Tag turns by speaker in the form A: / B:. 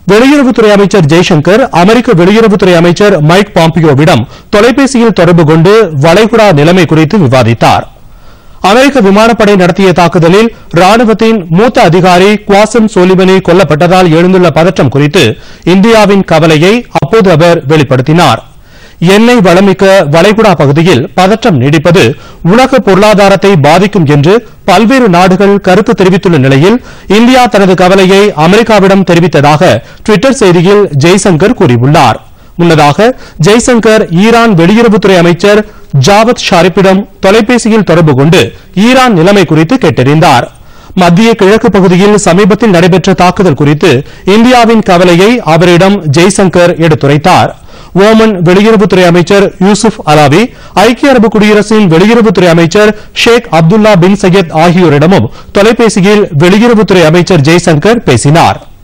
A: வெளியுறவுத்துறை அமைச்சர் ஜெய்சங்கர் அமெரிக்க வெளியுறவுத்துறை அமைச்சர் மைக் பாம்பியோவிடம் தொலைபேசியில் தொடர்பு கொண்டு வளைகுடா நிலைமை குறித்து விவாதித்தார் அமெரிக்க விமானப்படை நடத்திய தாக்குதலில் ராணுவத்தின் மூத்த அதிகாரி குவாசம் சோலிமனி கொல்லப்பட்டதால் எழுந்துள்ள பதற்றம் குறித்து இந்தியாவின் கவலையை அப்போது அவர் வெளிப்படுத்தினார் எண்ணெய் வளமிக்க வளைகுடா பகுதியில் பதற்றம் நீடிப்பது உலக பொருளாதாரத்தை பாதிக்கும் என்று பல்வேறு நாடுகள் கருத்து தெரிவித்துள்ள நிலையில் இந்தியா தனது கவலையை அமெரிக்காவிடம் தெரிவித்ததாக டுவிட்டர் செய்தியில் ஜெய்சங்கர் கூறியுள்ளார் முன்னதாக ஜெய்சங்கர் ஈரான் வெளியுறவுத்துறை அமைச்சர் ஜாவத் ஷாரிப்பிடம் தொலைபேசியில் தொடர்பு கொண்டு ஈரான் நிலைமை குறித்து கேட்டறிந்தார் மத்திய கிழக்கு பகுதியில் சமீபத்தில் நடைபெற்ற தாக்குதல் குறித்து இந்தியாவின் கவலையை அவரிடம் ஜெய்சங்கர் எடுத்துரைத்தார் ஓமன் வெளியுறவுத்துறை அமைச்சர் யூசுப் அலாவி ஐக்கிய அரபு குடியரசின் வெளியுறவுத்துறை அமைச்சர் ஷேக் அப்துல்லா பின் சையத் ஆகியோரிடமும் தொலைபேசியில் வெளியுறவுத்துறை அமைச்சர் ஜெய்சங்கர் பேசினார்